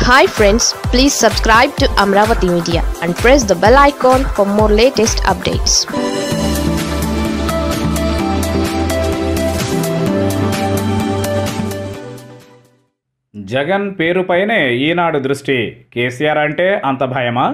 hi friends please subscribe to Amaravati media and press the bell icon for more latest updates Jagan పేరుపైనే ఈనాడు దృష్టి KCR అంటే అంత భయమా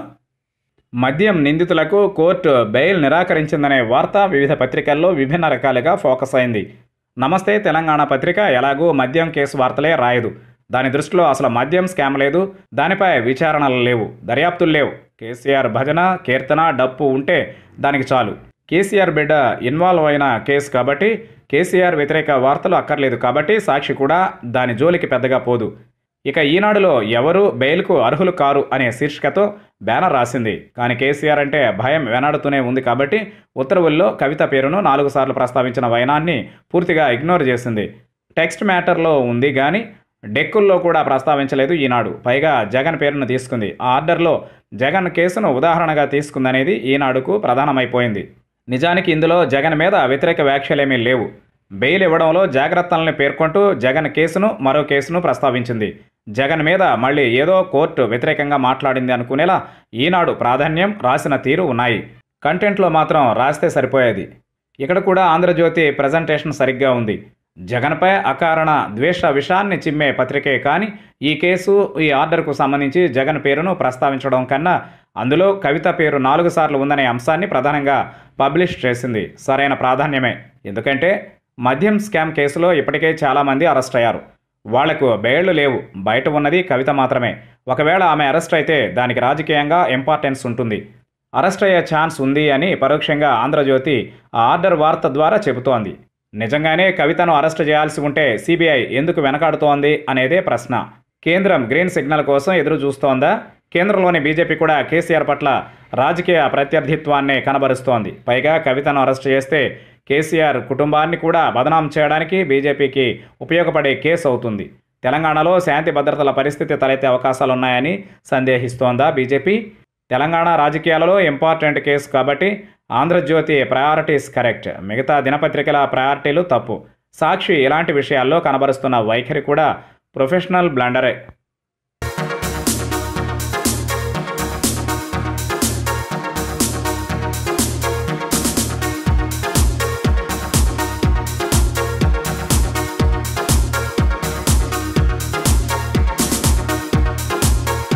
మద్యం నిందితులకు కోర్టు బెయిల్ నిరాకరించిందనే వార్త వివిధ పత్రికల్లో విభిన్న రకాలుగా ఫోకస్ అయింది నమస్తే తెలంగాణ పత్రిక ఎలాగూ మద్యం కేసు వార్తలే రాయదు దాని దృష్టిలో అసలు మద్యం స్కామ్ లేదు దానిపై విచారణలు లేవు దర్యాప్తులు లేవు కేసీఆర్ భజన కీర్తన డప్పు ఉంటే దానికి చాలు కేసీఆర్ బిడ్డ ఇన్వాల్వ్ అయిన కేసు కాబట్టి కేసీఆర్ వ్యతిరేక వార్తలు అక్కర్లేదు కాబట్టి సాక్షి కూడా దాని జోలికి పెద్దగా పోదు ఇక ఈనాడులో ఎవరు బెయిల్కు అర్హులు కారు అనే శీర్షికతో బ్యానర్ రాసింది కానీ కేసీఆర్ అంటే భయం వెనాడుతూనే ఉంది కాబట్టి ఉత్తర్వుల్లో కవిత పేరును నాలుగు సార్లు ప్రస్తావించిన వైనాన్ని పూర్తిగా ఇగ్నోర్ చేసింది టెక్స్ట్ మ్యాటర్లో ఉంది కానీ డెక్కుల్లో కూడా ప్రస్తావించలేదు ఈనాడు పైగా జగన్ పేరును తీసుకుంది ఆ ఆర్డర్లో జగన్ కేసును ఉదాహరణగా తీసుకుందనేది ఈనాడుకు ప్రధానమైపోయింది నిజానికి ఇందులో జగన్ మీద వ్యతిరేక వ్యాఖ్యలేమీ లేవు బెయిల్ ఇవ్వడంలో జాగ్రత్తల్ని పేర్కొంటూ జగన్ కేసును మరో కేసును ప్రస్తావించింది జగన్ మీద మళ్ళీ ఏదో కోర్టు వ్యతిరేకంగా మాట్లాడింది అనుకునేలా ఈనాడు ప్రాధాన్యం రాసిన తీరు ఉన్నాయి కంటెంట్లో మాత్రం రాస్తే సరిపోయేది ఇక్కడ కూడా ఆంధ్రజ్యోతి ప్రజెంటేషన్ సరిగ్గా ఉంది జగన్పై అకారణ ద్వేష విషాన్ని చిమ్మే పత్రికే కానీ ఈ కేసు ఈ ఆర్డర్కు సంబంధించి జగన్ పేరును ప్రస్తావించడం కన్నా అందులో కవిత పేరు నాలుగు సార్లు ఉందనే అంశాన్ని ప్రధానంగా పబ్లిష్ చేసింది సరైన ప్రాధాన్యమే ఎందుకంటే మద్యం స్కామ్ కేసులో ఇప్పటికే చాలామంది అరెస్ట్ అయ్యారు వాళ్లకు బెయిళ్లు లేవు బయట ఉన్నది కవిత మాత్రమే ఒకవేళ ఆమె అరెస్ట్ అయితే దానికి రాజకీయంగా ఇంపార్టెన్స్ ఉంటుంది అరెస్ట్ అయ్యే ఛాన్స్ ఉంది అని పరోక్షంగా ఆంధ్రజ్యోతి ఆ ఆర్డర్ వార్త ద్వారా చెబుతోంది నిజంగానే కవితను అరెస్ట్ చేయాల్సి ఉంటే సిబిఐ ఎందుకు వెనకాడుతోంది అనేదే ప్రశ్న కేంద్రం గ్రీన్ సిగ్నల్ కోసం ఎదురు చూస్తోందా కేంద్రంలోని బీజేపీ కూడా కేసీఆర్ పట్ల రాజకీయ ప్రత్యర్థిత్వాన్ని కనబరుస్తోంది పైగా కవితను అరెస్ట్ చేస్తే కేసీఆర్ కుటుంబాన్ని కూడా బదనాం చేయడానికి బీజేపీకి ఉపయోగపడే కేసు అవుతుంది తెలంగాణలో శాంతి భద్రతల పరిస్థితి తలెత్తే అవకాశాలున్నాయని సందేహిస్తోందా బీజేపీ తెలంగాణ రాజకీయాలలో ఇంపార్టెంట్ కేసు కాబట్టి ఆంధ్రజ్యోతి ప్రయారిటీస్ కరెక్ట్ మిగతా దినపత్రికల ప్రయారిటీలు తప్పు సాక్షి ఇలాంటి విషయాల్లో కనబరుస్తున్న వైఖరి కూడా ప్రొఫెషనల్ బ్లండరే